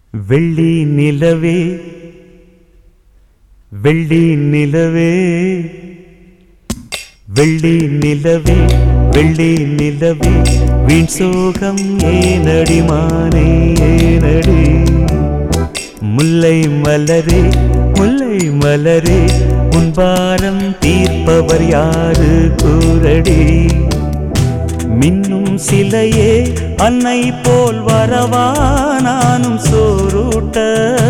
வெள்ளி நிலவே வெள்ளி நிலவே வெள்ளி நிலவே வெள்ளி நிலவே வீண் சோகம் ஏனடி மானே ஏனடி முல்லை மலரே முல்லை மலரே உன் பாரம் தீர்ப்பவர் யாரு கூரடி மின்னும் சிலையே அன்னை போல் வரவா நானும் சோறூட்ட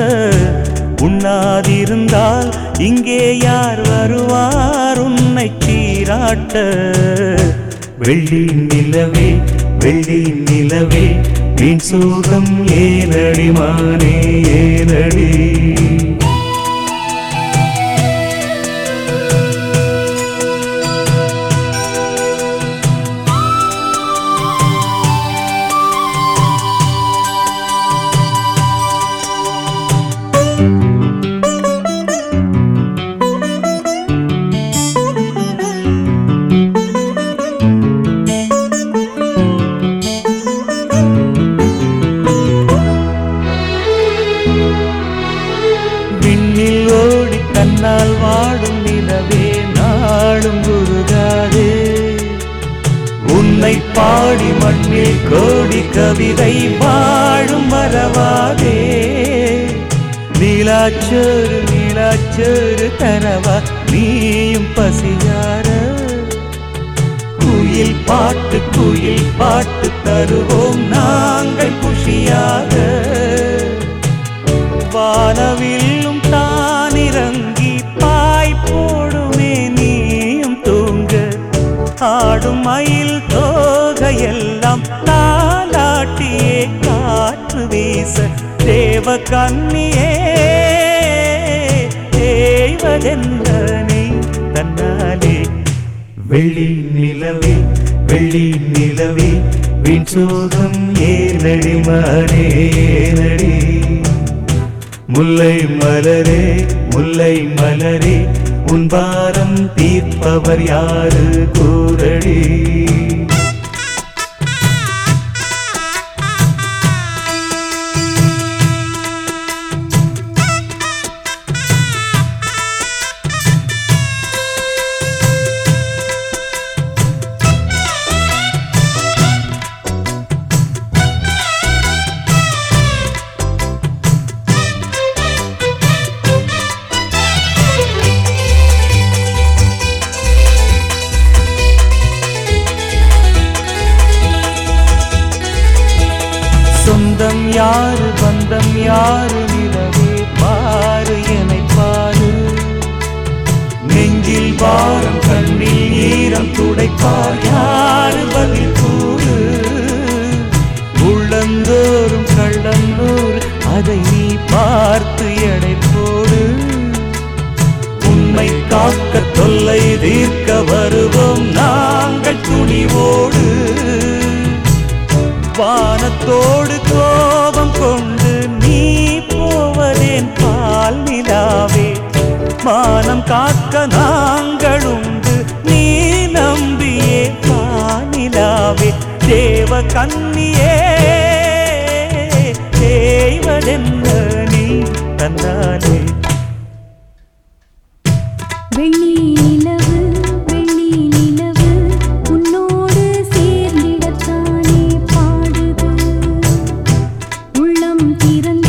உண்ணாதிருந்தால் இங்கே யார் வருவார் உன்னை சீராட்ட வெள்ளி நிலவே வெள்ளி நிலவே வீண் சோகம் ஏனடி மானே ஏனடி விண்ணில் ஓடி தன்னால் வாடும் நிலவே நாளும் உருகாதே உன்னை பாடி மண்ணில் கோடி கவிதை வாழும் மறவாதே நீலாச்சோறு நீலாச்சோறு தரவா நீயும் பசியார குயில் பாட்டு குயில் பாட்டு தருவோம் நாங்கள் குஷியாக வானவில்லும் தானிறங்கி பாய் போடுமே நீயும் தூங்க ஆடும் மயில் தோகையெல்லாம் தாலாட்டியே காற்று வீச தேவ கண்ணியே தேவதென்ன நீ தன்னாலே வெள்ளி நிலவே வெள்ளி நிலவே வீண் சோகம் ஏனடி மானே ஏனடி முல்லை மலரே முல்லை மலரே உன் பாரம் தீர்ப்பவர் யாரு கூரடி சொந்தம் யாரு பந்தம் யாரு நிலவே பாரு என்னை பாரு நெஞ்சில் பாரம் கண்ணில் ஈரம் துடைப்பார் யாரு பதில் கூறு உள்ளந்தோறும் கள்ளந்தோறு அதை நீ பார்த்து எடை போடு உண்மை காக்க தொல்லை தீர்க்க வருவோம் நாங்கள் துணிவோடு வானத்தோடு கோபம் கொண்டு நீ போவதேன் பால் நிலாவே மானம் காக்க நாங்கள் உண்டு நீ நம்பியே பானிலாவே தேவ கண்ணியே தேவதென்ன நீ தந்தாலே வெள்ளி நிலவு வெள்ளி நிலவு உன்னோடு சேர்ந்திடத்தானே பாடுது உள்ளம் திறந்து